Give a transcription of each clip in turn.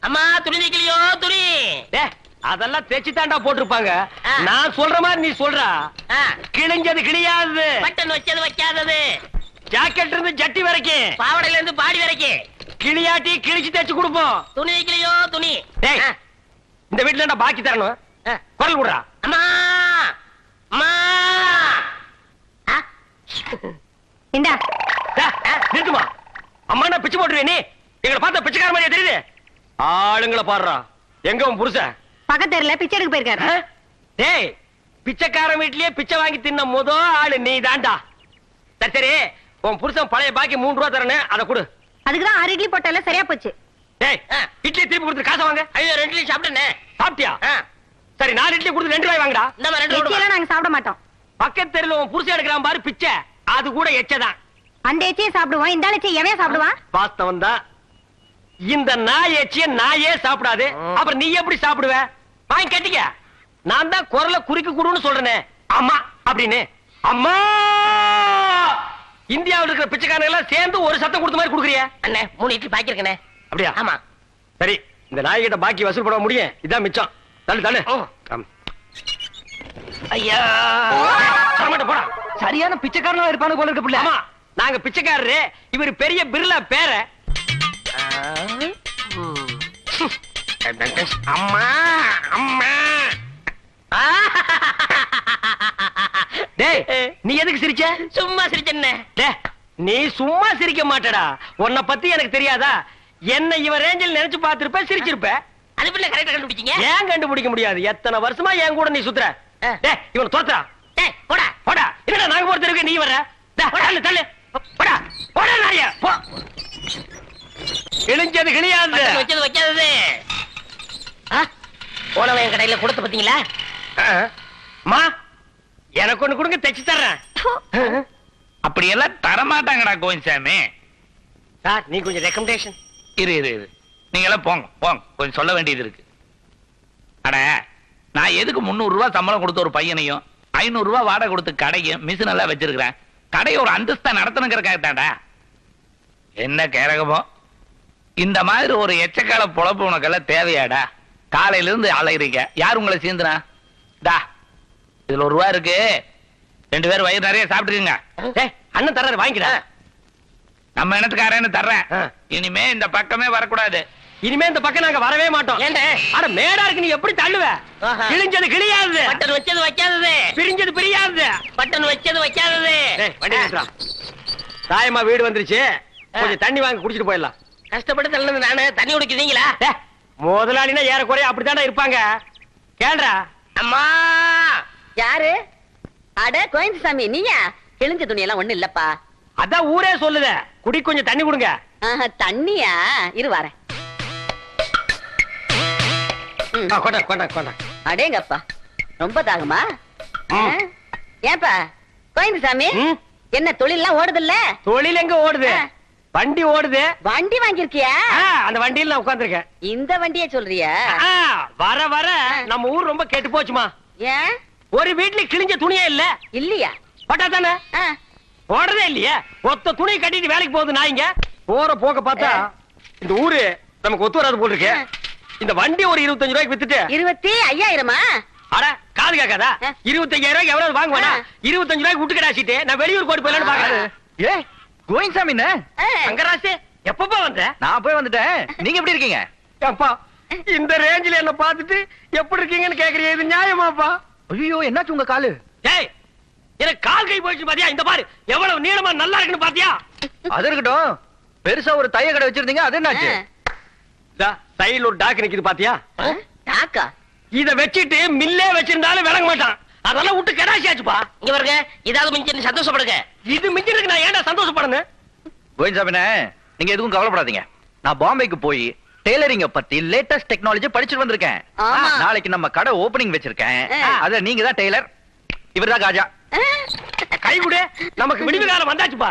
அம்மா துணி தைக்கலையோ துணி டே அதெல்லாம் தேச்சு தாண்டா போட்டிருப்பாங்க ஆ. நான் சொல்ற மாதிரி நீ சொல்றா ஆ, கிழிஞ்சது கிழியாது பட்டன் வச்சது வைக்காதது ஜாக்கெட் இருந்து ஜட்டி வரைக்கும் பாவடையில இருந்து பாடி வரைக்கும் கிளியாட்டி கிழிச்சு தைச்சு கொடுப்போம் துணி தைக்கலையோ துணி டேய் ஆ, இந்த வீட்டுல என்ன பாக்கி தரணும் ஆ. குரல் விடுறா அம்மா அம்மா ஆ, இந்தா டே, நிறுத்துமா அம்மா நான் பிச்சு போட்டுருவே நீ எங்களை பார்த்தா பிச்சைக்கார மாதிரியா தெரியுது ஆளுங்களை பாடுறா எங்க உன் புருஷன் பக்கத்து தெருல பிச்சை எடுக்க போயிருக்காரு ஆ? டேய் பிச்சைக்காரன் வீட்லயே பிச்சை வாங்கி தின்ன முத ஆளு நீ தாண்டா சரி சரி உன் புருஷன் பழைய பாக்கி மூணு ரூபா தரேன்னு அதை கொடு அதுக்குதான் ஆறு இட்லி போட்டால சரியா போச்சு டேய் ஆ. இட்லி திருப்பி கொடுத்து காசை வாங்க ஐயோ ரெண்டு இட்லி சாப்பிட்டேனே சாப்பிட்டியா ஆ, சரி நாலு இட்லி கொடுத்து ரெண்டு ரூபாய் வாங்கடா இந்தாம்மா ரெண்டு ரூபா எச்சியெல்லாம் நாங்க சாப்பிட மாட்டோம் பக்கத்து தெருல உன் புருஷன் எடுக்கிறான் பாரு பிச்சை அது கூட எச்சதான் அந்த எச்சியை சாப்பிடுவோம் இந்த எச்சியை எவன் சாப்பிடுவான் வாஸ்தவம் தான் இந்த நாய் எச்சிய நாயே சாப்பிடாது ம். அப்புறம் நீ எப்படி சாப்பிடுவ வாங்கி கட்டிக்க நான் தான் குரல குறுக்கு குடுன்னு சொல்றேனே அம்மா அப்படின்னு அம்மா இந்தியாவில் இருக்கிற பிச்சைக்காரங்க எல்லாம் சேர்ந்து ஒரு சத்தம் கொடுத்த மாதிரி கொடுக்குறிய அண்ணே மூணு இட்லி பாக்கி இருக்கண்ணே அப்படியா ஆமா சரி இந்த நாய்கிட்ட பாக்கி வசூல் பண்ண முடியும் இதான் மிச்சம் தள்ளு தள்ளு ம். கம். ஐயா தரமாட்ட போடா சரியான பிச்சைக்காரனா இருப்பானு போல இருக்க பிள்ளை ஆமா நாங்க பிச்சைக்காரரு இவர் பெரிய பிர்லா பேர அம்மா அம்மா டேய் நீ எதுக்கு சிரிச்ச சும்மா சிரிச்சண்ணே டேய், நீ சும்மா சிரிக்க மாட்டடா உன்னை பத்தி எனக்கு தெரியாதா என்ன இவன் ரேஞ்சில் நினைச்சு பார்த்திருப்ப சிரிச்சிருப்ப அது பிள்ளை கரெக்டா கண்டுபிடிச்சீங்க ஏன் கண்டுபிடிக்க முடியாது எத்தனை வருஷமா என் கூட நீ சுத்துற ஆ. டேய் இவன் தோத்துறா டேய் போடா போடா என்னடா நாங்க போறதுக்கு நீ வர டேய், தள்ளு தள்ளு போடா போடா நாய போ இழிஞ்சது கிளியாது பட்டன் வச்சது வைக்காதது ஆ, போனவன் என் கடையில கொடுத்து பாத்தீங்களா மா எனக்கு ஒண்ணு கொடுங்க தைச்சு தர்றேன் அப்படியெல்லாம் தரமாட்டாங்கடா கோவிந்தசாமி சார் நீ கொஞ்சம் ரெக்கமெண்டேஷன் இரு இரு இரு நீங்க எல்லாம் போங்க போங்க கொஞ்சம் சொல்ல வேண்டியது இருக்கு அட நான் எதுக்கு முந்நூறு ரூபாய் சம்பளம் கொடுத்த ஒரு பையனையும் ஐநூறு ரூபாய் வாடகை கொடுத்து கடையும் மிஷின் எல்லாம் வச்சிருக்கிறேன் கடையை ஒரு அந்தஸ்தா நடத்தணுங்கிறக்காகத்தாடா என்ன கேரகமோ இந்த மாதிரி ஒரு எச்சக்கால பொழப்பு உனக்கெல்லாம் தேவையாடா காலையில இருந்து அலையிறீங்க யார் உங்களை சேர்ந்துனா டா இதுல ஒரு ரூபா இருக்கு ரெண்டு பேரும் வயிறு நிறைய சாப்பிட்டுருங்க டேய் அண்ணன் தர்றாரு வாங்கிக்கிறேன் நம்ம இனத்துக்காரன்னு தர்றேன் ஆ. இனிமே இந்த பக்கமே வரக்கூடாது இனிமே இந்த பக்கம் நாங்க வரவே மாட்டோம் ஏண்டே? அட மேடா இருக்கு நீ எப்படி தள்ளுவ ஆஹா. கிழிஞ்சது கிழியாது பட்டன் வச்சது வைக்காதது பிரிஞ்சது பிரியாது பட்டன் வச்சது வைக்காதது டேய், வண்டி நிறுத்துடா. தாயம்மா வீடு வந்துருச்சு கொஞ்சம் தண்ணி வாங்கி குடிச்சிட்டு போயிடலாம் கஷ்டப்பட்டு தள்ளது நானு தண்ணி குடிக்கிறீங்களா டேய், முதலாளினா ஏறக்குறைய அப்படித்தாண்டா இருப்பாங்க கேள்றா அம்மா யாரு அட கோயந்தசாமி நீயா கிழிஞ்ச துணி எல்லாம் ஒண்ணு இல்லப்பா அதான் ஊரே சொல்லுத குடி கொஞ்சம் தண்ணி கொடுங்க ஆஹா, தண்ணியா இரு வரேன் ம், ஆ, கொண்டா கொண்டா கொண்டா அடேங்கப்பா ரொம்ப தாகமா ம். ஆ, ஏன்பா கோயந்தசாமி ம், என்ன தொழில்லாம் ஓடுதுல்ல தொழில் எங்க ஓடுது ஆ. வண்டி ஓடுது வண்டி வாங்கியிருக்கியா ஆ, அந்த வண்டியில் நான் உட்கார்ந்திருக்கேன் இந்த வண்டிய சொல்றியா ஆ, வர வர நம்ம ஊர் ரொம்ப கெட்டு போச்சுமா ஏன் ஒரு வீட்ல கிழிஞ்ச துணியே இல்ல இல்லையா பட்டா தானே ஆ, போடுறதே இல்லையே ஒத்த துணி கட்டிட்டு வேலைக்கு போகுது நாய்ங்க போற போக்க பார்த்தா இந்த ஊரு நமக்கு ஒத்து வராது போல் இருக்கு இந்த வண்டி ஒரு இருபத்தஞ்சு ரூபாய்க்கு வித்துட்டு இருபத்தி ஐயாயிரமா அட காது கேட்காதா ஆ. இருபத்தஞ்சாயிரம் ரூபாய்க்கு எவ்வளவு வாங்குவானா ஆ. இருபத்தஞ்சு ரூபாய்க்கு விட்டு கடாச்சிட்டு நான் வெளியூர் கோடி போயிடலான்னு பாக்குறேன் ஏ கோவிந்தசாமி ஆ, அங்கராசு எப்பப்பா வந்த நான் போய் வந்துட்டேன் நீங்க எப்படி இருக்கீங்க அப்பா இந்த ரேஞ்சில என்ன பார்த்துட்டு எப்படி இருக்கீங்கன்னு கேக்குறீங்க இது நியாயமாப்பா ஐயோ என்னாச்சு உங்க காலு டேய் எனக்கு கால் கை போயிடுச்சு பாத்தியா இந்த பாரு எவ்வளவு நீளமா நல்லா இருக்குன்னு பாத்தியா அது இருக்கட்டும் பெருசா ஒரு தைய கடை வச்சிருந்தீங்க அது என்னாச்சு இதா, சைடுல ஒரு டாக் நிக்குது பாத்தியா ஆ, டாக்கா இத வச்சிட்டு மில்லே வச்சிருந்தாலும் விளங்க மாட்டான் அதெல்லாம் விட்டு கடாசியாச்சுப்பா இங்க பாருங்க இதாவது மிஞ்சி சந்தோஷப்படுங்க இது மிஞ்சிருக்கு நான் ஏன்டா சந்தோஷப்படணும் கோவிந்தசாமினே நீங்க எதுவும் கவலைப்படாதீங்க நான் பாம்பேக்கு போய் டெய்லரிங்க பத்தி லேட்டஸ்ட் டெக்னாலஜி படிச்சுட்டு வந்திருக்கேன் ஆமா. நாளைக்கு நம்ம கடை ஓபனிங் வச்சிருக்கேன் ஆ. அத நீங்க தான் டெய்லர் இவர்தான் காஜா ஆ, கை கொடு நமக்கு விடிவு காலம் வந்தாச்சுப்பா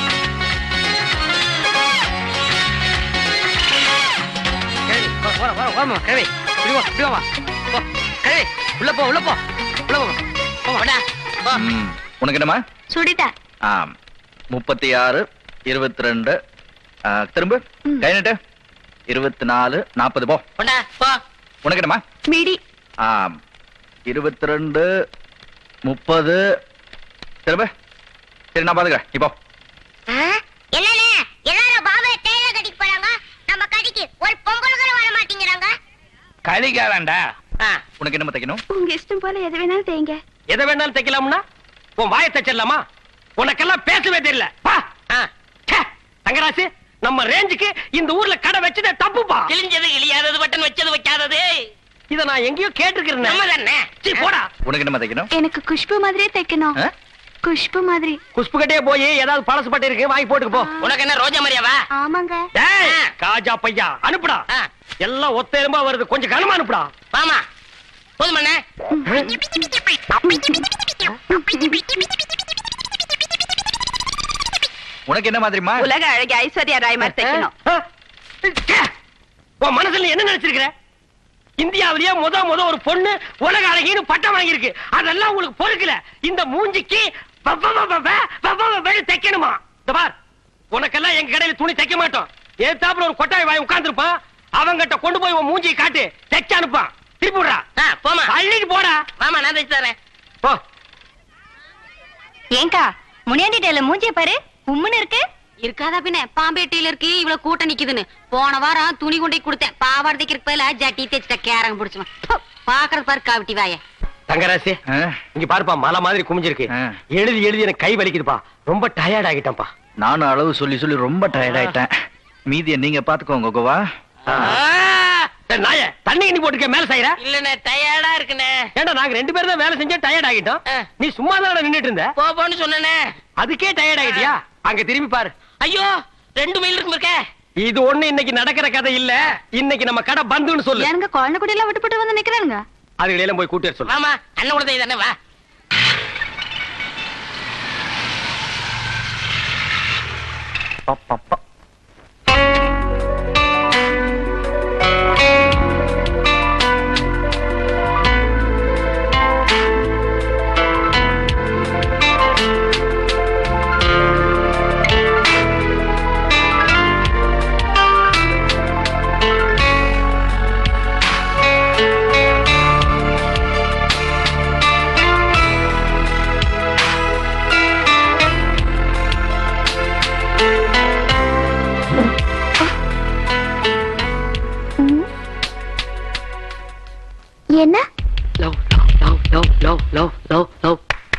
சரி, வா, வா, வா, வாமா கழுவி இப்படி வா இப்படி வா போ கழுவி உள்ள போ உள்ள போ உள்ள போ போமா போடா போ ம். உனக்கு என்னம்மா சுடிதா ஆம் முப்பத்தி ஆறு இருபத்தி ரெண்டு திரும்ப ம். கை நட்டு இருபத்தி நாலு நாற்பது போ போடா போ உனக்கு என்னம்மா மிடி ஆம் இருபத்தி ரெண்டு முப்பது திரும்ப சரி நான் பாத்துக்கிறேன் இப்போ என்னண்ணே எல்லாரும் பாபா டெய்லர் கடைக்கு போறாங்க நம்ம கடைக்கு ஒரு பொங்கல் கூட வர மாட்டேங்கிறாங்க கலிகாலண்டா ஆ, உனக்கு என்னம்மா தைக்கணும் உங்க இஷ்டம் போல எது வேணாலும் தேங்க எதை வேணாலும் தைக்கலாம்னா உன் வாயை தைச்சிடலாமா உனக்கெல்லாம் பேசவே தெரியல பா ஆ. ச்சே, தங்கராசு நம்ம ரேஞ்சுக்கு இந்த ஊர்ல கடை வச்சதே தப்புப்பா கிழிஞ்சது கிழியாதது பட்டன் வச்சது வைக்காதது இத நான் எங்கேயோ நம்ம கேட்டிருக்கிறேன் தானே சீ, போடா உனக்கு என்னம்மா தைக்கணும் எனக்கு குஷ்பு மாதிரியே தைக்கணும் ஆ? குஷ்பு மாதிரி குஷ்பு கிட்டே போய் ஏதாவது பழசு பட்டு இருக்கு வாங்கி போட்டுக்கு போ உனக்கு என்ன ரோஜா மரியாவா ஆமாங்க டேய் ஆ. காஜா பையா அனுப்புடா ஆ. எல்லாம் ஒத்த எலும்பா வருது கொஞ்சம் கனமா அனுப்புடா வாமா போதுமண்ணே உனக்கு என்ன மாதிரிமா உலக அழகி ஐஸ்வர்யா ராய் மாதிரி தைக்கணும் ஆ? ச்சே, உன் மனசுல நீ என்ன நினைச்சிருக்கிற இந்தியாவிலேயே முத முத ஒரு பொண்ணு உலக அழகின்னு பட்டம் வாங்கியிருக்கு அதெல்லாம் உங்களுக்கு பொறுக்கல இந்த மூஞ்சிக்கு வவ்வ வவ்வ வ, வவ்வ வவ்வன்னு தைக்கணுமா இந்த பார் உனக்கெல்லாம் எங்க கடையில துணி தைக்க மாட்டோம் ஏத்தாப்புல ஒரு கொட்டாய் வாய் உட்கார்ந்துருப்பான் அவங்கிட்ட கொண்டு போய் உன் மூஞ்சியை காட்டு தைச்சு அனுப்பான் திருப்பி விடுறா ஆ, போமா அள்ளிட்டு போடா வாமா நான் தைச்சு தரேன் போ ஏங்கா முனியாண்டி டேல மூஞ்சிய பாரு உம்முன்னு இருக்கு இருக்காதா பின்ன பாம்பேட்டையில இருக்கு இவ்வளவு கூட்டம் நிக்குதுன்னு போன வாரம் துணி கொண்டே கொடுத்தேன் பாவாடை தைக்கிறதுக்கு பதிலா ஜட்டி தைச்சிட்ட கேரங்க பிடிச்சுமா பாக்குறது பாரு காவிட்டி வாய தங்கராசி ஆ? இங்க பாருப்பா மலை மாதிரி குமிஞ்சிருக்கு ஆ. எழுதி எழுதி எனக்கு கை வலிக்குதுப்பா ரொம்ப டயர்ட் ஆகிட்டேன்ப்பா நானும் அளவு சொல்லி சொல்லி ரொம்ப டயர்ட் ஆயிட்டேன் மீதியை நீங்க பாத்துக்கோங்க கோவா ஆ. சரி, நாயே தண்ணி கிண்ணி போட்டுக்க மேல செய்யற இல்லண்ணே டயர்டா இருக்குண்ணே ஏண்டா நாங்க ரெண்டு பேரும் தான் வேலை செஞ்சோம் டயர்ட் ஆகிட்டோம் ஆ. நீ சும்மா தான் நின்னுட்டு இருந்த போ போன்னு சொன்னேனே அதுக்கே டயர்ட் ஆகிட்டியா அங்க திரும்பி பாரு ஐயோ ரெண்டு மைல் இருக்கு இருக்க இது ஒண்ணு இன்னைக்கு நடக்கிற கதை இல்ல இன்னைக்கு நம்ம கடை பந்துன்னு சொல்லு ஏனுங்க குழந்தை குடி எல்லாம் விட்டு போட்டு வந்து நிக்கிறானுங்க அதுகளை எல்லாம் போய் கூட்டி வர சொல்லு வாமா அண்ணன் கூட தானே வா பப்பப்பா. என்ன love love love love love love love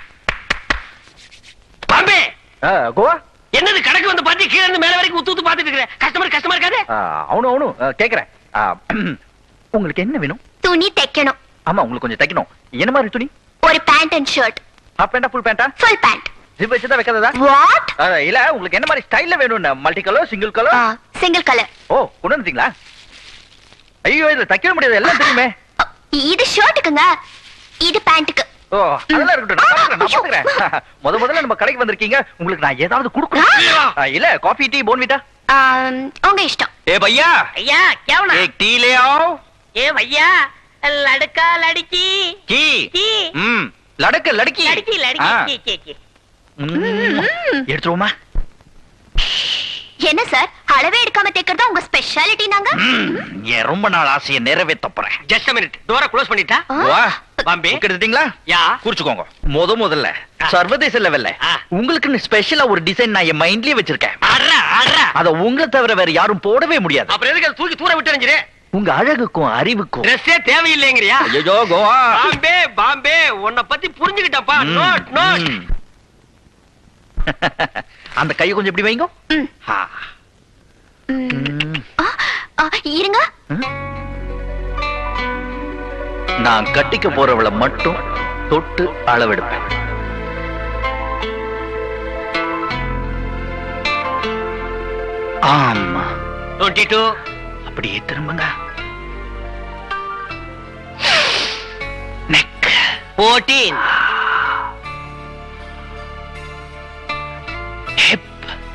Bombay ஆ, கோவா என்னது கணக்கு வந்து பாத்தி கீழ இருந்து மேல வரைக்கும் உத்து உத்து பாத்துட்டு இருக்கிற கஸ்டமர் கஷ்டமா இருக்காது ஆ, அவனும் அவனும் ஆ, கேக்குறேன் ஆ, உங்களுக்கு என்ன வேணும் துணி தைக்கணும் ஆமா உங்களுக்கு கொஞ்சம் தைக்கணும் என்ன மாதிரி துணி ஒரு பேண்ட் அண்ட் ஷர்ட் ஹாஃப் பேண்டா ஃபுல் பேண்டா ஃபுல் பேண்ட் ஜிப் வச்சுதான் வைக்காததா வாட் ஆ, இல்ல உங்களுக்கு என்ன மாதிரி ஸ்டைல்ல வேணும் multi colour single colour single colour ஓ கொண்டு வந்துட்டீங்களா ஐயோ இதுல தைக்கவே முடியாது எல்லாம் தெரியுமே இது ஷர்ட்டுக்குங்க இது பேண்ட்டுக்கு ஓ அதெல்லாம் இருக்கட்டும் நான் பாத்துக்கிறேன், நான் பாத்துக்கிறேன் முத முதல்ல நம்ம கடைக்கு வந்திருக்கீங்க உங்களுக்கு நான் ஏதாவது கொடுக்கணும் ஆ, இல்ல காஃபி டீ போன்விட்டா உங்க இஷ்டம் ए भैया ஐயா கேவனா एक टी ले आओ ஏ வையா லடுக்கா லடுக்கி की கீ हम्म लड़क लड़की லடுக்கி லடுக்கி हाँ। கீ, கீ, கீ. ம். எடுத்துருவோமா என்ன சார் அளவே எடுக்காம தைக்கிறது உங்க ஸ்பெஷாலிட்டி நாங்க ம், என் ரொம்ப நாள் ஆசையை நிறைவேத்த போறேன் ஜஸ்ட் மினிட் டோரை க்ளோஸ் பண்ணிட்டா ஆ. வா பாம்பே புக் எடுத்துட்டீங்களா யா குறிச்சுக்கோங்க முத முதல்ல ஆ. சர்வதேச லெவல்ல ஆ. உங்களுக்குன்னு ஸ்பெஷலா ஒரு டிசைன் நான் என் மைண்ட்லயே வச்சிருக்கேன் அட்ரா அட்ரா அத உங்களை தவிர வேற யாரும் போடவே முடியாது அப்புறம் எதுக்கு அதை தூக்கி தூர விட்டு எறிஞ்சிரு உங்க அழகுக்கும் அறிவுக்கும் ட்ரெஸ்ஸே தேவையில்லைங்கறியா ஐயோ கோவா பாம்பே பாம்பே உன்னை பத்தி புரிஞ்சுக்கிட்டப்பா ம், நோட் நோட் ம். அந்த கையை கொஞ்சம் இப்படி வைங்க ம். ஆ. ம். ம். ஆ, ஆ, இருங்க நான் கட்டிக்க போறவளை மட்டும் தொட்டு அளவெடுப்பேன் ஆமா டுவெண்ட்டி டூ அப்படியே திரும்புங்க neck fourteen hip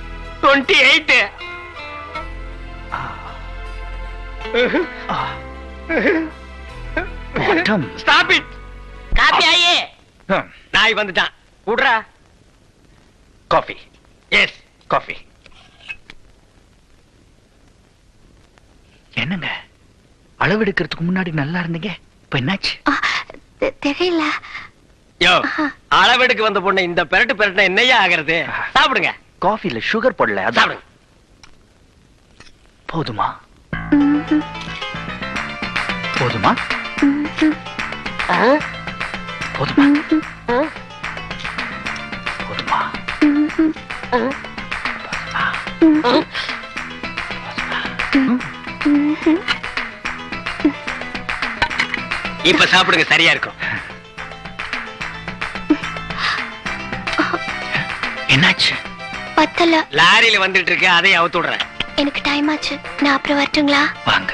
twenty eight bottom stop it காப்பி ஆயி நாய் வந்துட்டான் விடுறா காஃபி எஸ் காஃபி என்னங்க அளவெடுக்கிறதுக்கு முன்னாடி நல்லா இருந்தீங்க இப்ப என்னாச்சு தெரியல யோ அளவெடுக்கு வந்த பொண்ணு இந்த பெரட்டு பெரட்டுனா என்னையா ஆகிறது சாப்பிடுங்க காஃபில சுகர் போடல அதான் சாப்பிடுங்க போதுமா போதுமா போதுமா போதுமா இப்ப சாப்பிடுங்க சரியா இருக்கும் என்னாச்சு பத்தல லாரியில வந்துட்டு இருக்கு அதையும் அவுத்து விடுறேன் எனக்கு டைம் ஆச்சு நான் அப்புறம் வரட்டுங்களா வாங்க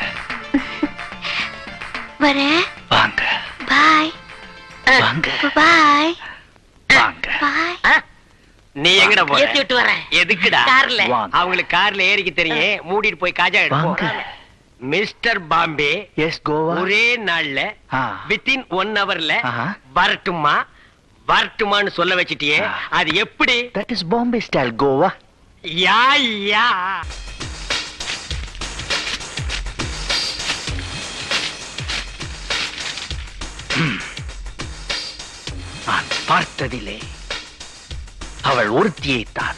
வரேன் வாங்க பாய் வாங்க பாய் வாங்க பாய் நீ எங்கடா போற ஏத்தி விட்டு வரேன் எதுக்குடா கார்ல வாங்க அவங்களுக்கு கார்ல ஏறிக்க தெரியும் மூடிட்டு போய் காஜா எடுப்போம் வாங்க மிஸ்டர் பாம்பே எஸ் கோவா ஒரே நாள்ல ஆ. வித்தின் ஒன் ஹவர்ல ஆஹா. வரட்டுமா வரட்டுமான்னு சொல்ல வச்சிட்டியே ஆ. அது எப்படி that is Bombay style Goa yeah yeah நான் பார்த்ததிலே அவள் ஒருத்தியைத்தான்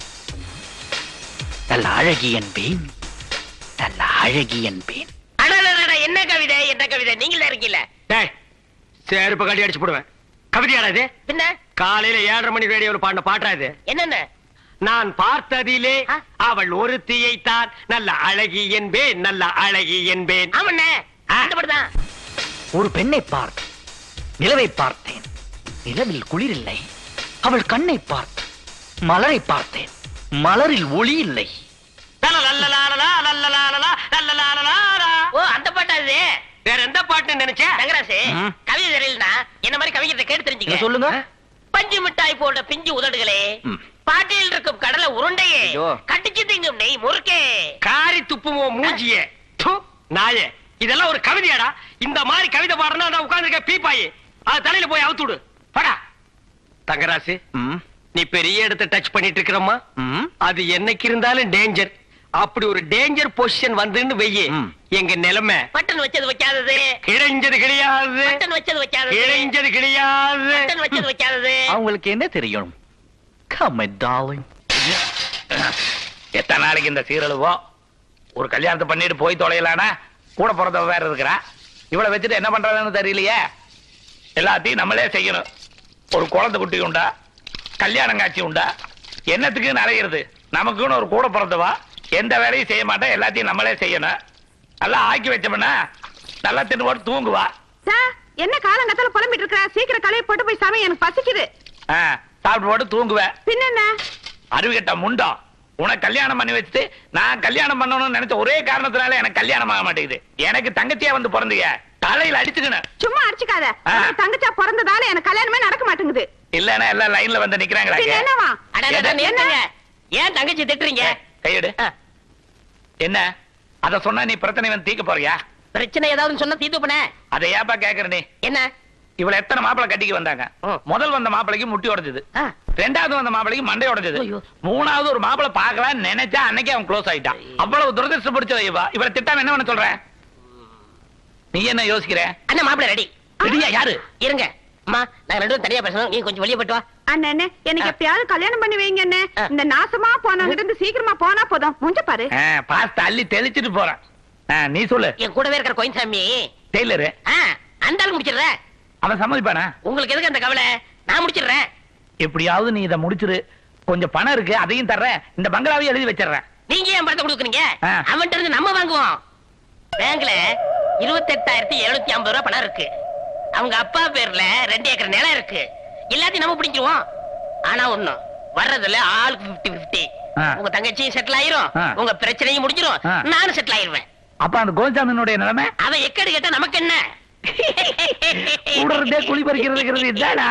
நல்ல அழகி என்பேன் நல்ல அழகி என்பேன் அடடடட, என்ன கவிதை என்ன கவிதை நீங்களே இருக்கீல டேய் செருப்பு கட்டி அடிச்சு போடுவேன் கவிதையாடா இது பின்ன காலையில ஏழரை மணி ரேடியோல பாடின பாட்டா இது என்னென்ன நான் பார்த்ததிலே ஆ? அவள் ஒருத்தியைத்தான் நல்ல அழகி என்பேன் நல்ல அழகி என்பேன் ஆமண்ணே ஆ. அந்த படம் ஒரு பெண்ணை பார்த்து நிலவை பார்த்தேன் நிலவில் குளிரில்லை அவள் கண்ணை பார்த்து மலரை பார்த்தேன் மலரில் ஒளி இல்லை லலலலலலலா, லலலலலலா, லலலலலலா. ஓ அந்த பாட்டா இது வேற எந்த பாட்டுன்னு நினைச்சேன் தங்கராசு ம். கவிதை தெரியலனா என்ன மாதிரி கவிஞத்தை கேட்டு இங்க தெரிஞ்சுக்க சொல்லுங்க பஞ்சு மிட்டாய் போன்ற பிஞ்சு உதடுகளே ம். பாட்டியில் இருக்கும் கடலை உருண்டையே ஐயோ. கட்டிச்சு திங்கும் நெய் முறுக்கே காரி துப்புவோம் மூஞ்சியே து, நாயே இதெல்லாம் ஒரு கவிதையாடா இந்த மாதிரி கவிதை பாடுறா நான் உட்கார்ந்துருக்க பீப்பாயி அது தலையில போய் அவுத்து விடு படா தங்கராசு ம், நீ பெரிய இடத்தை டச் பண்ணிட்டு இருக்கிறம்மா ம். அது என்னைக்கு இருந்தாலும் டேஞ்சர் அப்படி ஒரு டேஞ்சர் பொசிஷன் வந்துன்னு வெய்யே ம். எங்க நிலைமை பட்டன் வச்சது வைக்காதது இழைஞ்சது கிடையாது பட்டன் வச்சது வைக்காதது இழைஞ்சது கிடையாது பட்டன் வச்சது வைக்காதது அவங்களுக்கு என்ன தெரியும் Come, my darling. எத்தனை நாளைக்கு இந்த சீரழுவோ ஒரு கல்யாணத்தை பண்ணிட்டு போய் தொலையலானா கூட பிறந்தவ வேற இருக்கிறா இவளை வச்சுட்டு என்ன பண்றதுன்னு தெரியலையே எல்லாத்தையும் நம்மளே செய்யணும் ஒரு குழந்தை குட்டி உண்டா கல்யாணம் காட்சி உண்டா என்னத்துக்கு நிறையிறது நமக்குன்னு ஒரு கூட பிறந்தவா எந்த வேலையும் செய்ய மாட்டா எல்லாத்தையும் நம்மளே செய்யணும் நல்லா ஆக்கி வச்சோம்னா நல்லா தின்னு போட்டு தூங்குவா சார் என்ன காலங்கத்தால புலம்பிட்டு இருக்கிற சீக்கிரம் கலையை போட்டு போய் சாமி எனக்கு பசிக்குது ஆ, சாப்பிட்டு போட்டு தூங்குவேன் பின்ன என்ன அறிவுகெட்ட முண்டா உனக்கு கல்யாணம் பண்ணி வச்சுட்டு நான் கல்யாணம் பண்ணணும்னு நினைச்ச ஒரே காரணத்தினால எனக்கு கல்யாணம் ஆக மாட்டேங்குது எனக்கு தங்கச்சியா வந்து பிறந்தீங்க தலையில அடிச்சுக்கணும் சும்மா அடிச்சுக்காத ஆ. உனக்கு தங்கச்சா பிறந்ததால எனக்கு கல்யாணமே நடக்க மாட்டேங்குது இல்லன்னா எல்லாம் லைன்ல வந்து நிக்கிறாங்களா பின்ன என்னவா அடடட, எதை? நிறுத்துங்க. ஏன் தங்கச்சி திட்டுறீங்க கையெடு ஆ, என்ன அத சொன்னா நீ பிரச்சனை வந்து தீக்க போறியா பிரச்சனை ஏதாவது சொன்னா தீர்த்து பண்ண அதை ஏப்பா கேக்குற நீ என்ன இவள எத்தனை மாப்பிளை கட்டிக்கு வந்தாங்க ம். முதல் வந்த மாப்பிளைக்கு முட்டி உடைஞ்சது ஆ, ரெண்டாவது வந்த மாப்பிளைக்கு மண்டை உடைஞ்சது ஐயோ. மூணாவது ஒரு மாப்பிளை பார்க்கலாம்னு நினைச்சா அன்னைக்கே அவன் க்ளோஸ் ஆயிட்டான் அவ்வளவு துரதிருஷ்டம் பிடிச்ச இவ இவளை திட்டாம என்ன பண்ண சொல்ற நீ என்ன யோசிக்கிற அண்ணா மாப்பிள்ள ரெடி ரெடியா யாரு இருங்க அம்மா நாங்க ரெண்டு பேரும் தனியா பேசணும் நீ கொஞ்சம் வெளியே போயிட்டு வா அண்ணே எனக்கு ஆ. எப்பயாவது கல்யாணம் பண்ணி வைங்க அண்ணே ஆ. இந்த நாசமா போனவங்க இருந்து சீக்கிரமா போனா போதும் முஞ்ச பாரு ஆ, பாஸ்தா அள்ளி தெளிச்சிட்டு போறேன் ஆ, நீ சொல்லு என் கூடவே இருக்கிற கோயின்சாமி டெய்லரு ஆ, அந்த ஆள் முடிச்சிடுறேன் அவன் சம்மதிப்பானா உங்களுக்கு எதுக்கு அந்த கவலை நான் முடிச்சிடுறேன் எப்படியாவது நீ இதை முடிச்சிரு கொஞ்சம் பணம் இருக்கு அதையும் தர்றேன் இந்த பங்களாவையும் எழுதி வச்சிடுறேன் நீங்க ஏன் பணத்தை கொடுக்குறீங்க ஆ. அவன்கிட்ட இருந்து நம்ம வாங்குவோம் பேங்க்ல இருபத்தெட்டாயிரத்தி எழுநூத்தி ஐம்பது ரூபாய் பணம் இருக்கு அவங்க அப்பா பேர்ல ரெண்டு ஏக்கர் நிலம் இருக்கு எல்லாத்தையும் நம்ம பிடிச்சிருவோம் ஆனா ஒண்ணு வர்றதுல ஆளுக்கு பிப்டி பிப்டி ஆ. உங்க தங்கச்சியும் செட்டில் ஆயிரும் ஆ. உங்க பிரச்சனையும் முடிஞ்சிரும் ஆ. நானும் செட்டில் ஆயிருவேன் அப்ப அந்த கோல்சாமியினுடைய நிலைமை அவன் எக்கடி கேட்டா நமக்கு என்ன கூடுறதே குழி பறிக்கிறதுங்கிறது இதானா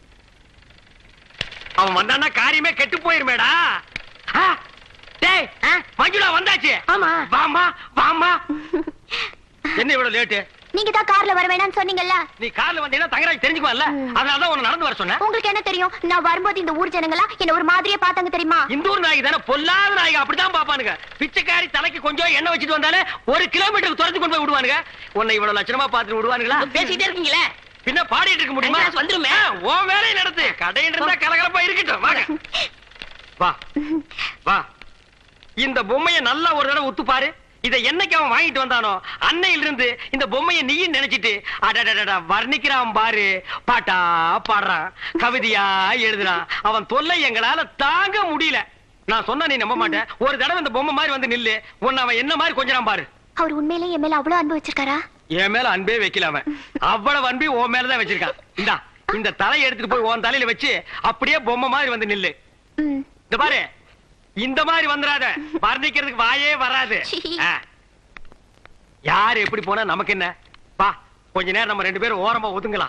அவன் வந்தான்னா காரியமே கெட்டு போயிருமேடா ஆ, டேய் ஆ? மஞ்சுளா வந்தாச்சு ஆமா வாமா வாமா என்ன இவ்வளவு லேட்டு நீங்க தான் கார்ல வர வேணாம்னு சொன்னீங்கல்ல நீ கார்ல வந்தீங்கன்னா தங்கராஜ் தெரிஞ்சுக்குவான்ல அதனால தான் உன்னை நடந்து வர சொன்னேன் உங்களுக்கு என்ன தெரியும் நான் வரும்போது இந்த ஊர் ஜனங்களா என்ன ஒரு மாதிரியே பார்த்தாங்க தெரியுமா இந்த ஊர் நாய்க்கு தானே பொல்லாத நாய்க்கு அப்படிதான் பாப்பானுங்க பிச்சைக்காரி தலைக்கு கொஞ்சம் எண்ணெய் வச்சுட்டு வந்தாலே ஒரு கிலோமீட்டருக்கு துரத்து கொண்டு போய் விடுவானுங்க உன்னை இவ்வளவு லட்சணமா பார்த்துட்டு விடுவானுங்களா பேசிட்டே இருக்கீங்களே பின்ன பாடிட்டு இருக்க முடியுமா தங்கராஜ் வந்துருமே. ஆ, உன் வேலையை நடத்து கடையில் இருந்தா கலகலப்பா இருக்கட்டும் வாங்க வா வா இந்த பொம்மைய நல்லா ஒரு தடவை உத்து பாரு இதை என்னைக்கு அவன் வாங்கிட்டு வந்தானோ அன்னையில இருந்து இந்த பொம்மைய நீயும் நினைச்சிட்டு அடடடடா வர்ணிக்கிறான் பாரு பாட்டா பாடுறான் கவிதையா எழுதுறான் அவன் தொல்லை எங்களால தாங்க முடியல நான் சொன்னா நீ நம்ப மாட்டேன் ஒரு தடவை இந்த பொம்மை மாதிரி வந்து நில்லு உன்னை அவன் என்ன மாதிரி கொஞ்சம் பாரு அவர் உண்மையிலே என் மேல அவ்வளவு அன்பு வச்சிருக்காரா என் மேல அன்பே வைக்கல அவன் அவ்வளவு அன்பி உன் மேலதான் வச்சிருக்கான் இந்தா இந்த தலையை எடுத்துட்டு போய் உன் தலையில வச்சு அப்படியே பொம்மை மாதிரி வந்து நில்லு ம். இந்த பாரு இந்த மாதிரி வந்துடாத வர்ணிக்கிறதுக்கு வாயே வராது சீ. ஆ. யாரு எப்படி போனா நமக்கு என்ன வா கொஞ்ச நேரம் நம்ம ரெண்டு பேரும் ஓரமா ஒதுங்கலாம்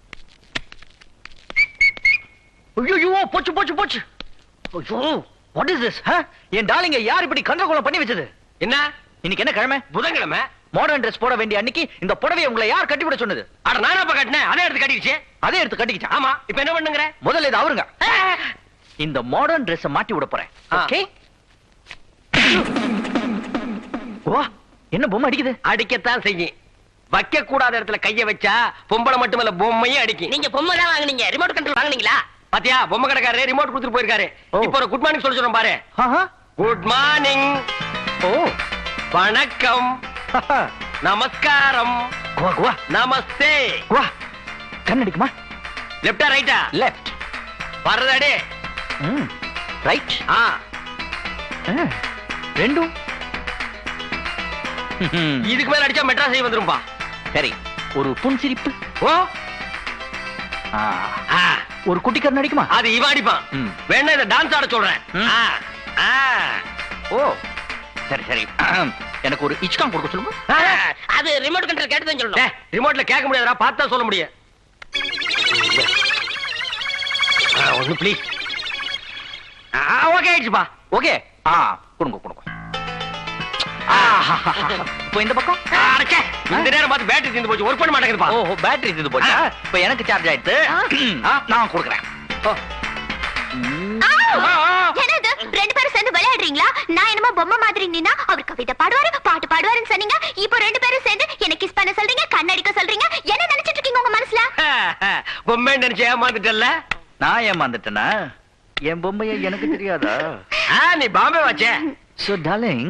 ஐயோ போச்சு போச்சு போச்சு ஐயோ வாட் இஸ் திஸ் என் டாலிங்க யார் இப்படி கந்தகோலம் பண்ணி வச்சது என்ன இன்னைக்கு என்ன கிழமை புதன்கிழமை மாடர்ன் Dress போட வேண்டிய அன்னைக்கு இந்த புடவையை உங்களை யார் கட்டிவிட சொன்னது அட நானா அப்ப கட்டினேன் அதே எடுத்து கட்டிடுச்சு அதே எடுத்து கட்டிக்கிட்டான் ஆமா இப்ப என்ன பண்ணுங்கிற முதல்ல இது அவருங்க இந்த மாடர்ன் Dress மாட்டி விட போறேன் ஆ. ஓகே வா என்ன பொம்மை அடிக்குது அடிக்கத்தான் செய்யும் வைக்க கூடாத இடத்துல கைய வச்சா பொம்பளை மட்டுமல்ல பொம்மையும் அடிக்கும் நீங்க பொம்மை தான் வாங்குனீங்க ரிமோட் கண்ட்ரோல் வாங்குனீங்களா பாத்தியா பொம்மை கடைக்காரரு ரிமோட் கொடுத்துட்டு போயிருக்காரு ஓ. இப்போ ஒரு குட் மார்னிங் சொல்ல சொல்றேன் பாரு ஆஹா. குட் மார்னிங் ஓ வணக்கம் நமஸ்காரம் குவா குவா நமஸ்தே குவா கண்ணடிக்குமா லெப்டா ரைட்டா லெஃப்ட் வர்றதாடே ம் ரைட் ஆ ரெண்டும் இதுக்கு மேல அடிச்சா மெட்ராஸ் வந்துரும்பா சரி ஒரு புன்சிரிப்பு ஓ ஆ. ஆ, ஒரு குட்டிக்கர் நடிக்குமா அது இவன் அடிப்பான் ம். வேணா இதை டான்ஸ் ஆட சொல்றேன் ம். ஆ, ஆ. ஓ சரி சரி எனக்கு ஒரு இச்கான் கொடுக்க சொல்லுங்க ஆ, அது ரிமோட் கண்ட்ரோல் கேட்டு தான் டேய், சொல்லணும் ரிமோட்ல கேட்க முடியாதுடா பார்த்தா சொல்ல முடியும் ஒண்ணு ப்ளீஸ் ஓகே ஆயிடுச்சுப்பா ஓகே ஆ கொடுங்க கொடுங்க ஆ, இப்போ இந்த பக்கம் அடச்சே இந்த நேரம் பார்த்து பேட்டரி தீர்ந்து போச்சு ஒர்க் பண்ண மாட்டேங்குதுப்பா ஓ பேட்டரி இது போச்சா ஆ. இப்போ எனக்கு சார்ஜ் ஆயிடுச்சு ஆ. ஆ, நான் கொடுக்குறேன் ஓ. ஆ! ஆ, ஆ. என்னது ரெண்டு பேரும் சேர்ந்து விளையாடுறீங்களா நான் என்னமோ பொம்மை மாதிரி நின்னா அவர் கவிதை பாடுவாரு பாட்டு பாடுவாருன்னு சொன்னீங்க இப்போ ரெண்டு பேரும் சேர்ந்து என்ன கிஸ் பண்ண சொல்றீங்க கண்ணடிக்க சொல்றீங்க என்ன நினைச்சிட்டு இருக்கீங்க உங்க மனசுல பொம்மை நினைச்சு ஏமாந்துட்டல்ல நான் ஏமாந்துட்டேனா என் பொம்மையை எனக்கு தெரியாதா ஆ, நீ பாம்பே வாச்சே சோ டார்லிங்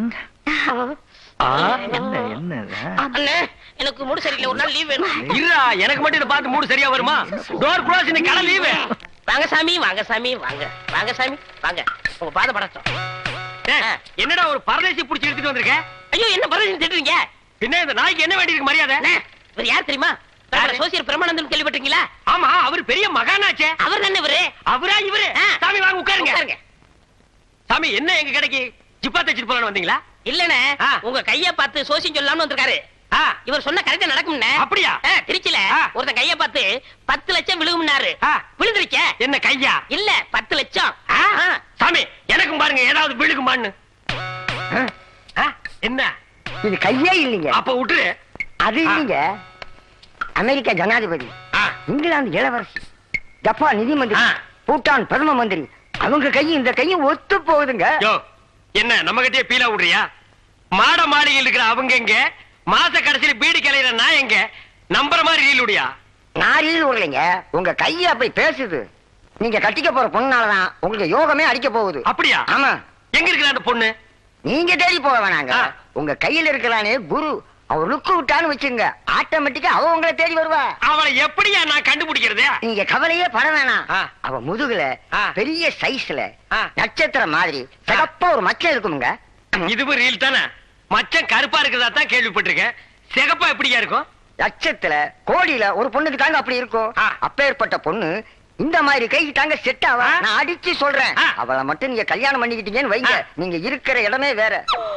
என்ன என்ன அண்ணே எனக்கு மூடு சரியில்லை ஒரு நாள் லீவ் வேணும் இருடா எனக்கு மட்டும் இதை பார்த்து மூடு சரியா வருமா டோர் க்ளோஸ் இன்னைக்கு கடை லீவு வாங்க சாமி வாங்க சாமி வாங்க வாங்க சாமி வாங்க உங்க பாத படட்டும் என்னடா ஒரு பரதேசி புடிச்சு எடுத்துட்டு வந்திருக்க ஐயோ என்ன பரவாயில்ல திட்டுறீங்க பின்ன இந்த நாய்க்கு என்ன வேண்டியிருக்கு மரியாதை அண்ணே இவர் யார் தெரியுமா யாரு? சோசியல் பிரமானந்தன் கேள்விப்பட்டீங்களா ஆமா அவர் பெரிய மகானாச்சே அவர் தானே இவரு அவரா இவரு ஆ. சாமி வாங்க உட்காருங்க உட்காருங்க. சாமி என்ன எங்க கடைக்கு ஜிப்பா தச்சிட்டு போலான்னு வந்தீங்களா இல்லண்ணே ஆ. உங்க கைய பார்த்து சோசியம் சொல்லலாம்னு வந்திருக்காரு ஆ, இவர் சொன்ன கரெக்டா நடக்கும்னே அப்படியா? ஆ, திருச்சியில ஆ. ஒருத்தன் கைய பார்த்து பத்து லட்சம் விழுகும்னாரு ஆ. விழுந்துருச்சே என்ன கையா இல்ல பத்து லட்சம் ஆ? ஆ. சாமி எனக்கும் பாருங்க ஏதாவது விழுகுமான்னு ஆ, என்ன இது கையே இல்லைங்க அப்ப விட்டுரு அது இல்லைங்க அமெரிக்கா ஜனாதிபதி ஆ, இங்கிலாந்து இளவரசி ஜப்பான் நிதி மந்திரி ஆ. பூட்டான் பிரதம மந்திரி அவங்க கையும் இந்த கையும் ஒத்து போகுதுங்க யோ என்ன நம்ம கிட்டே பீலா விடுறியா மாட மாளிகையில் இருக்கிற அவங்க எங்க மாச கடைசியில பீடி கிளையிற நான் எங்க நம்புற மாதிரி ரீல் விடியா நான் ரீல் விடலைங்க உங்க கைய அப்படி பேசுது நீங்க கட்டிக்க போற பொண்ணாலதான் உங்களுக்கு யோகமே அடிக்க போகுது அப்படியா ஆமா எங்க இருக்கிற அந்த பொண்ணு நீங்க தேடி போக வேணாங்க ஆ. உங்க கையில இருக்கிறானே குரு அவ லுக்கு விட்டான்னு வச்சுங்க ஆட்டோமேட்டிக்கா அவ உங்களை தேடி வருவா அவளை எப்படியா நான் கண்டுபிடிக்கிறது நீங்க கவலையே பட வேணாம் ஆ. அவ முதுகுல ஆ. பெரிய சைஸ்ல ஆ. நட்சத்திரம் மாதிரி சிகப்பா ஒரு மச்சம் இருக்குமுங்க இதுவும் ரீல் தானே மச்சம் கருப்பா இருக்கிறதா தான் கேள்விப்பட்டிருக்கேன் சிகப்பா எப்படியா இருக்கும் லட்சத்துல கோடியில ஒரு பொண்ணுக்கு தாங்க அப்படி இருக்கும் ஆ. அப்பேற்பட்ட பொண்ணு இந்த மாதிரி கைக்கு தாங்க செட் ஆவா ஆ. நான் அடிச்சு சொல்றேன் ஆ. அவளை மட்டும் நீங்க கல்யாணம் பண்ணிக்கிட்டீங்கன்னு வைங்க ஆ. நீங்க இருக்கிற இடமே வேற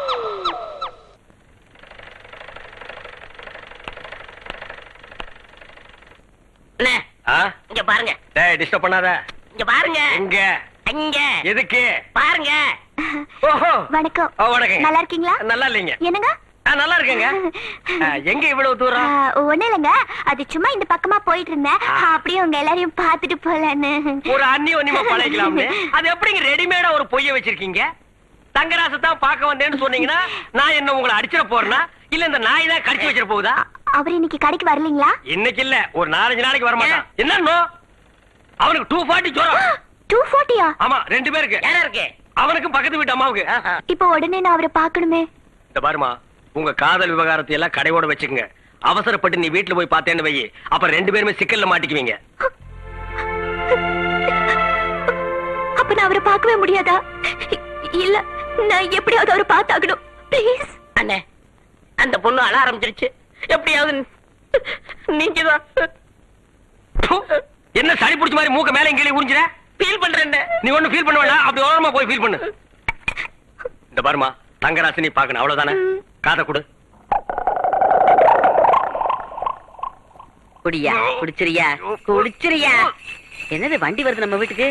அண்ணே ஆ? இங்க பாருங்க டேய் டிஸ்டர்ப் பண்ணாத இங்க பாருங்க எங்க அங்க எதுக்கு பாருங்க ஓஹோ வணக்கம் ஓ, வணக்கங்க நல்லா இருக்கீங்களா நல்லா இல்லைங்க என்னங்க ஆ, நல்லா இருக்கேங்க ஆ, எங்க இவ்வளவு தூரம் ஒண்ணு இல்லைங்க அது சும்மா இந்த பக்கமா போயிட்டு இருந்தேன் அப்படியே உங்க எல்லாரையும் பார்த்துட்டு போலான்னு ஒரு அண்ணி ஒன்னிமா பழகலாம்னு அது எப்படிங்க ரெடிமேடா ஒரு பொய்ய வச்சிருக்கீங்க தங்கராசத்தான் பார்க்க வந்தேன்னு சொன்னீங்கன்னா நான் என்ன உங்களை அடிச்சிட போறேனா இல்ல இந்த நாய் தான் கடிச்சு வச்சிட போகுதா அவர் இன்னைக்கு கடைக்கு வரலீங்களா இன்னைக்கு இல்ல ஒரு நாலஞ்சு நாளைக்கு வர மாட்டான் என்ன அவனுக்கு டூ ஃபார்ட்டி ஜுரம் டூ ஃபோர்ட்டியா ஆமா ரெண்டு பேருக்கு யாரா இருக்கு அவனுக்கும் பக்கத்து வீட்டு அம்மாவுக்கு இப்போ உடனே நான் அவரை பார்க்கணுமே இந்த பாருமா உங்க காதல் விவகாரத்தை எல்லாம் கடையோட வச்சுக்கங்க அவசரப்பட்டு நீ வீட்டுல போய் பார்த்தேன்னு வை அப்ப ரெண்டு பேருமே சிக்கல்ல மாட்டிக்குவீங்க அப்ப நான் அவரை பார்க்கவே முடியாதா இ- இல்ல நான் எப்படியாவது அவரை பார்த்தாகணும் ப்ளீஸ் அண்ணே அந்த பொண்ணு அழ ஆரம்பிச்சிருச்சு எப்படியாவது நீங்க தான் ப்பு, என்ன சளி பிடிச்ச மாதிரி மூக்க மேல கீழே உறிஞ்சிர ஃபீல் பண்றேன் நீ ஒண்ணு ஃபீல் பண்ண வேண்டாம் அப்படி ஓரமா போய் ஃபீல் பண்ணு இந்த பாருமா தங்கராசி நீ பாக்கணும் அவ்வளவுதானே காதை கொடு குடியா குடிச்சிரியா குடிச்சிரியா என்னது வண்டி வருது நம்ம வீட்டுக்கு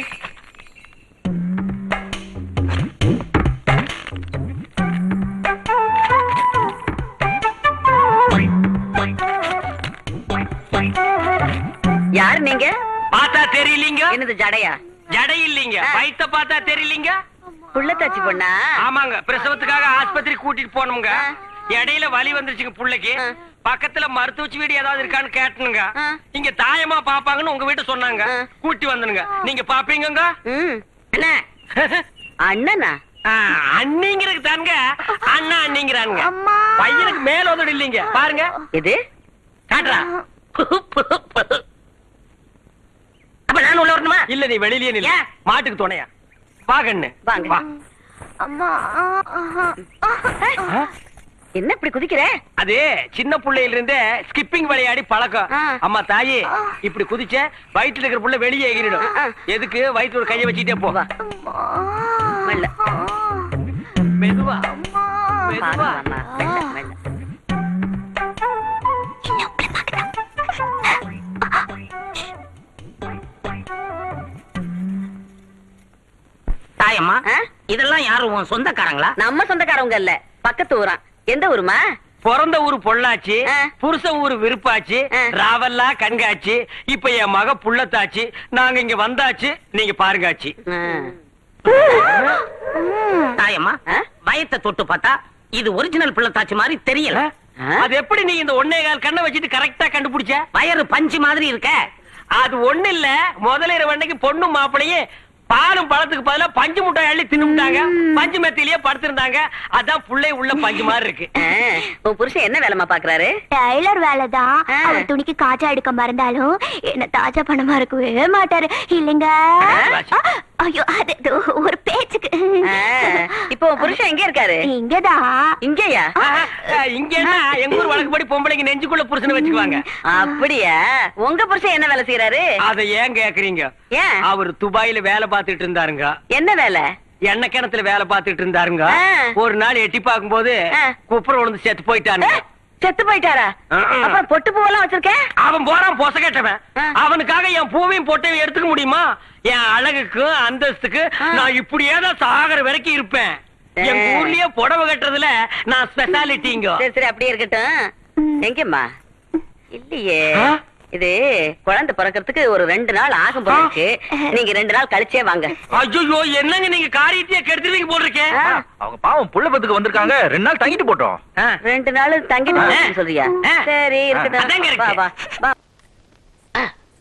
யாரு நீங்க பார்த்தா தெரியலீங்க என்னது ஜடையா ஜடை இல்லீங்க வயித்த பார்த்தா தெரியலீங்க புள்ளத்தாச்சி பொண்ணா ஆமாங்க பிரசவத்துக்காக ஆஸ்பத்திரி கூட்டிட்டு போனோம்ங்க இடையில வலி வந்துருச்சுங்க புள்ளைக்கு ஆ. பக்கத்துல மருத்துவச்சி வீடு ஏதாவது இருக்கான்னு கேட்டனுங்க ஆ. இங்க தாயமா பாப்பாங்கன்னு உங்க வீட்டு சொன்னாங்க ஆ. கூட்டி வந்தனுங்க நீங்க பாப்பீங்கங்க ம் அண்ணே அண்ணனா ஆ, அண்ணிங்கிறதுக்கு தானுங்க அண்ணா அண்ணிங்கிறானுங்க அம்மா. பையனுக்கு மேல உதடு இல்லீங்க பாருங்க இது காட்டுறா அப்ப நான் உள்ள வரணுமா இல்ல நீ வெளியிலேயே நில்லு ஏன்? மாட்டுக்கு துணையா வா கண்ணு வாங்க. வா அம்மா ஆ? என்ன இப்படி குதிக்கிற அது சின்ன புள்ளையில இருந்தே ஸ்கிப்பிங் விளையாடி பழக்கம் ஆ. அம்மா தாயி இப்படி குதிச்ச வயிற்றுல இருக்கிற புள்ள வெளியே எகிரிடும் ஆ. எதுக்கு வயிற்றுல ஒரு கைய வச்சுட்டே போ வா மெல்ல மெதுவா பாத்து மெதுவா வாம்மா. மெல்ல மெல்ல தாயம்மா ஆ? இதெல்லாம் யாரும் உன் சொந்தக்காரங்களா நம்ம சொந்தக்காரவங்க இல்ல பக்கத்து ஊரான் எந்த ஊருமா பிறந்த ஊரு பொள்ளாச்சி ஆ. புருஷன் ஊரு விருப்பாச்சு ஆ. ராவல்லா கண்காட்சி இப்ப என் மக புள்ளத்தாச்சு நாங்க இங்க வந்தாச்சு நீங்க பாருங்காச்சு தாயம்மா ஆ? வயத்தை தொட்டு பார்த்தா இது ஒரிஜினல் பிள்ளைத்தாச்சி மாதிரி தெரியல அது எப்படி நீ இந்த ஒன்னே கால் கண்ணை வச்சுட்டு கரெக்டா கண்டுபிடிச்ச வயறு பஞ்சு மாதிரி இருக்க அது ஒண்ணு இல்ல முதலிர வண்டைக்கு பொண்ணு மாப்பிளையும் பாலும் பழத்துக்கு பதிலா பஞ்சு முட்டாய் அள்ளி தின்னுட்டாங்க பஞ்சு மெத்திலேயே படுத்திருந்தாங்க அதான் புள்ளை உள்ள பஞ்சு மாதிரி இருக்கு ஆ, உன் புருஷன் என்ன வேலைமா பாக்குறாரு டைலர் வேலைதான் ஆ. அவர் துணிக்கு காஜா எடுக்க மறந்தாலும் என்ன தாஜா பணமா இருக்கவே மாட்டாரு இல்லைங்க ஆ. ஆ, ஐயோ அது அது ஒரு பேச்சுக்கு ஆ, இப்போ உன் புருஷன் எங்க இருக்காரு இங்கதான் இங்கயா ஆஹா, இங்க என்ன எங்க ஊர் வழக்குப்படி பொம்பளைங்க நெஞ்சுக்குள்ள புருஷனை வச்சுக்குவாங்க அப்படியா உங்க புருஷன் என்ன வேலை செய்யறாரு அத ஏன் கேக்குறீங்க ஏன் அவர் துபாயில வேலை பார்த்துட்டு இருந்தாருங்க என்ன வேலை எண்ணெய் கிணத்துல வேலை பார்த்துட்டு இருந்தாருங்க ஆ. ஒரு நாள் எட்டி பார்க்கும்போது ஆ. குப்புற விழுந்து செத்து போயிட்டானுங்க ஆ, செத்து போயிட்டாரா ஆ, ஆ. அப்புறம் பொட்டு பூவெல்லாம் வச்சிருக்கேன் அவன் போறான் பொச கேட்டவன் ஆ. அவனுக்காக என் பூவையும் பொட்டையும் எடுத்துக்க முடியுமா என் அழகுக்கு அந்தஸ்துக்கு ஆ. நான் இப்படியே தான் சாகர வரைக்கும் இருப்பேன் ஆ. எங்க ஊர்லயே புடவை கட்டுறதுல நான் ஸ்பெஷாலிட்டிங்க சரி சரி அப்படியே இருக்கட்டும் எங்கம்மா இல்லையே ஆ? இது குழந்தை பிறக்கிறதுக்கு ஒரு ரெண்டு நாள் ஆகும் போல இருக்கு நீங்க ரெண்டு நாள் கழிச்சே வாங்க ஐயோ என்னங்க நீங்க காரியத்தையே கெடுத்துருவீங்க போட்டிருக்கேன் ஆ, அவங்க பாவம் புள்ள பத்துக்கு வந்திருக்காங்க ரெண்டு நாள் தங்கிட்டு போட்டோம் ஆ. ரெண்டு நாள் தங்கிட்டு ஆ. போறேன்னு சொல்றியா ஆ. சரி அதாங்க இருக்கட்டும் இருக்கு. வா வா வா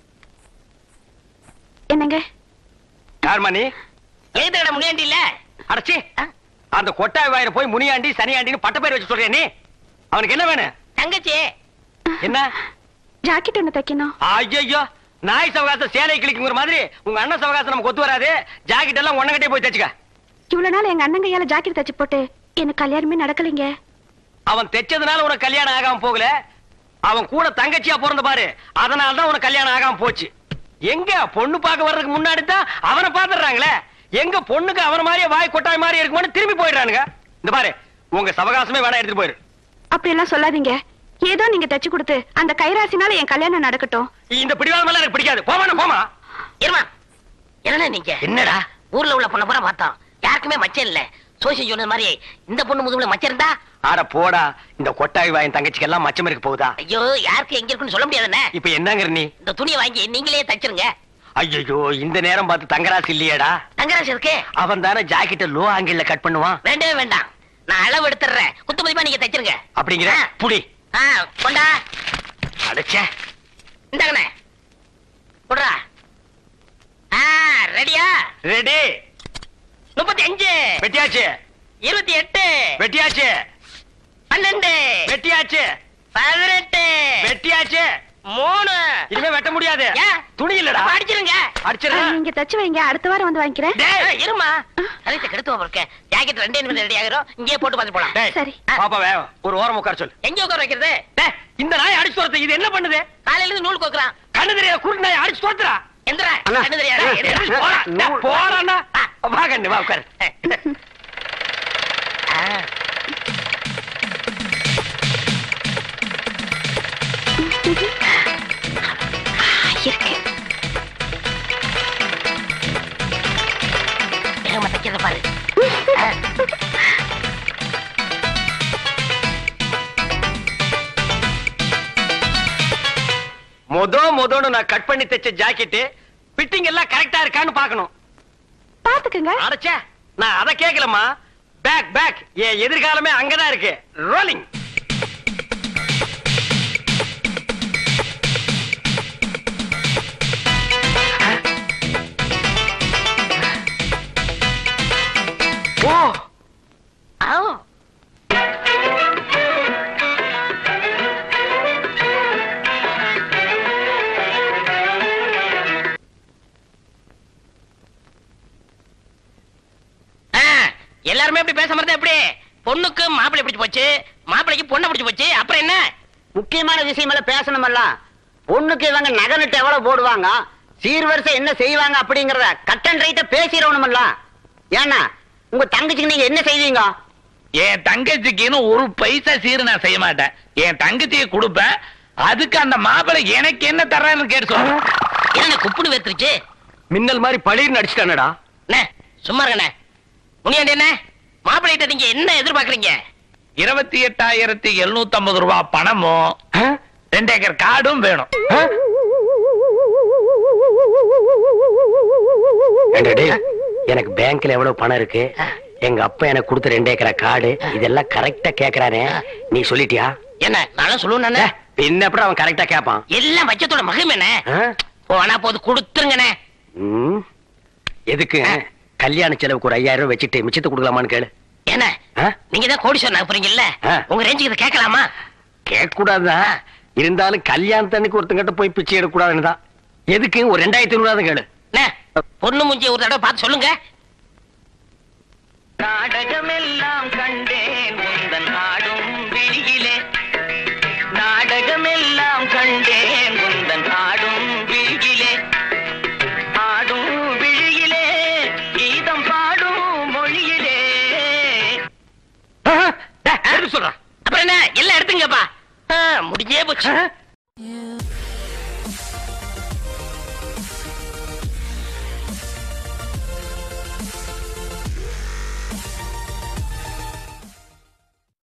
என்னங்க யாருமா நீ எழுதுகிற முனியாண்டி இல்ல அடச்சி அந்த கொட்டாய் வாயில போய் முனியாண்டி சனியாண்டின்னு பட்ட பேர் வச்சு சொல்றியா நீ அவனுக்கு என்ன வேணும் தங்கச்சி என்ன ஜாக்கெட் ஒண்ணு தைக்கணும் ஐயோ நாய் சவகாசம் சேலை கிளிக்குங்கிற மாதிரி உங்க அண்ணன் சவகாசம் நமக்கு ஒத்து வராது ஜாக்கெட் எல்லாம் ஒன்னகிட்டே போய் தச்சுக்க இவ்வளவு நாள் எங்க அண்ணன் கையால ஜாக்கெட் தச்சு போட்டு எனக்கு கல்யாணமே நடக்கலைங்க அவன் தைச்சதுனால உனக்கு கல்யாணம் ஆகாம போகல அவன் கூட தங்கச்சியா பிறந்த பாரு அதனால தான் உனக்கு கல்யாணம் ஆகாம போச்சு எங்க பொண்ணு பார்க்க வர்றதுக்கு முன்னாடி தான் அவனை பாத்துறாங்களே எங்க பொண்ணுக்கு அவன மாதிரியே வாய் கொட்டாய் மாதிரி இருக்குமான்னு திரும்பி போயிடுறானுங்க இந்த பாரு உங்க சவகாசமே வேணா எடுத்துட்டு போயிரு அப்படி எல்லாம் சொல்லாதீங்க ஏதோ நீங்க தச்சு கொடுத்து அந்த கைராசினால என் கல்யாணம் நடக்கட்டும் இந்த பிடிவாதம் எல்லாம் எனக்கு பிடிக்காது போமா போமா இருமா என்ன நீங்க என்னடா ஊர்ல உள்ள பொண்ணை பூரா பார்த்தோம் யாருக்குமே மச்சம் இல்ல சோசியம் சொன்னது மாதிரி இந்த பொண்ணு முதுகுல மச்சம் இருந்தா ஆட போடா இந்த கொட்டாய் வாயின் தங்கச்சிக்கு எல்லாம் மச்சம் இருக்க போகுதா ஐயோ யாருக்கு எங்க இருக்குன்னு சொல்ல முடியாதுண்ணே இப்ப என்னங்கிற நீ இந்த துணியை வாங்கி நீங்களே தச்சிருங்க ஐயோ இந்த நேரம் பார்த்து தங்கராசு இல்லையேடா தங்கராசு இருக்கு அவன் தானே ஜாக்கெட்ட லோ ஆங்கிள் கட் பண்ணுவான் வேண்டவே வேண்டாம் நான் அளவு எடுத்துறேன் குத்து மதிப்பா நீங்க தச்சிருங்க அப்படிங்கிற ஆ. புடி ஆ, கொண்டா அடைச்சே இந்தாங்கண்ணே குடுறா ஆ ரெடியா ரெடி முப்பத்தி அஞ்சு வெட்டியாச்சு இருபத்தி எட்டு வெட்டியாச்சு பன்னெண்டு வெட்டியாச்சு பதினெட்டு வெட்டியாச்சு மூணு இனிமே வெட்ட முடியாது ஏன்? துணி இல்லடா அப்ப அடிச்சிருங்க அடிச்சிடா நீங்க தச்சு வைங்க அடுத்த வாரம் வந்து வாங்கிக்கிறேன் டேய், இருமா கழுத்தை கெடுத்து இருக்க ஜாக்கெட் ரெண்டே நிமிஷம் ரெடி ஆகிரும் இங்கேயே போட்டு பார்த்து போலாம் டேய், சரி. பாப்பா வே ஒரு ஓரம் உட்கார சொல்லு எங்க உட்கார வைக்கிறது டேய், இந்த நாய் அடிச்சு துரத்து இது என்ன பண்ணுது காலையில இருந்து நூல் கோக்குறான் கண்ணு தெரியாத குருட்டு நாய் அடிச்சு துரத்துறா எந்திரா கண்ணு தெரியாதா எந்திரா. போடா, டேய், போடாண்ணா வா கண்ணு வா உட்காரு ஆ. இருக்கு வேகமா தைக்கிறத பாரு மொத மொதன்னு நான் கட் பண்ணி தைச்ச ஜாக்கெட் ஃபிட்டிங் எல்லாம் கரெக்டா இருக்கான்னு பார்க்கணும் பாத்துக்கங்க அடைச்சே நான் அத கேக்கலம்மா பேக் பேக் என் எதிர்காலமே அங்கதான் இருக்கு ரோலிங் ஓ ஆ. ஆ, எல்லாருமே இப்படி பேச மாதிரி எப்படி பொண்ணுக்கு மாப்பிள்ளை பிடிச்சு போச்சு மாப்பிள்ளைக்கு பொண்ணை பிடிச்சு போச்சு அப்புறம் என்ன முக்கியமான விஷயம் எல்லாம் பேசணுமல்ல பொண்ணுக்கு இவங்க நகை நட்டு எவ்வளவு போடுவாங்க சீர்வரிசை என்ன செய்வாங்க அப்படிங்கறத கட் அண்ட் ரைட்ட பேசிடணுமல்ல ஏன்னா உங்க தங்கச்சிக்கு நீங்க என்ன செய்வீங்க என் தங்கச்சிக்குன்னு ஒரு பைசா சீரு நான் செய்ய மாட்டேன் என் தங்கச்சியை கொடுப்பேன் அதுக்கு அந்த மாப்பிள்ளை எனக்கு என்ன தர்றான்னு கேட்டு சொல்றேன் என்ன குப்புனு வேத்துருச்சு மின்னல் மாதிரி பளிர்னு அடிச்சிட்டானடா அண்ணே, சும்மா இருங்கண்ணே முனியாண்டி என்ன மாப்பிள்ளைகிட்ட நீங்க என்ன எதிர்பார்க்கறீங்க இருபத்தி எட்டாயிரத்தி எழுநூத்தி ஐம்பது ரூபாய் பணமும் ரெண்டு ஏக்கர் காடும் வேணும் ஏண்டா டேய், எனக்கு பேங்க்ல எவ்வளவு பணம் இருக்கு எங்க அப்பா எனக்கு கொடுத்த ரெண்டு ஏக்கரா காடு இதெல்லாம் கரெக்டா கேக்குறானே நீ சொல்லிட்டியா என்ன நானும் சொல்லுவேன் ஏ, பின்ன எப்படி அவன் கரெக்டா கேட்பான் எல்லாம் பட்சத்தோட மகிமனே ஆ? போனா போது கொடுத்துருங்கண்ணே ம். எதுக்கு கல்யாண செலவுக்கு ஒரு ஐயாயிரம் ரூபாய் வச்சுட்டு மிச்சத்தை கொடுக்கலாமான்னு கேளு என்ன ஆ? நீங்க தான் கோடீஸ்வரன் ஆக போறீங்கல்ல ஆ. உங்க ரேஞ்சுக்கு இதை கேட்கலாமா கேட்க கூடாதுதான் இருந்தாலும் கல்யாணத்தன்னைக்கு ஒருத்தங்கிட்ட போய் பிச்சை எடுக்க கூடாதுன்னு தான் எதுக்கு ஒரு ரெண்டாயிரத்தி ஐநூறு கேளு அண்ணே, பொண்ணு மூஞ்சி ஒரு தடவை பார்த்து சொல்லுங்க நாடகமெல்லாம்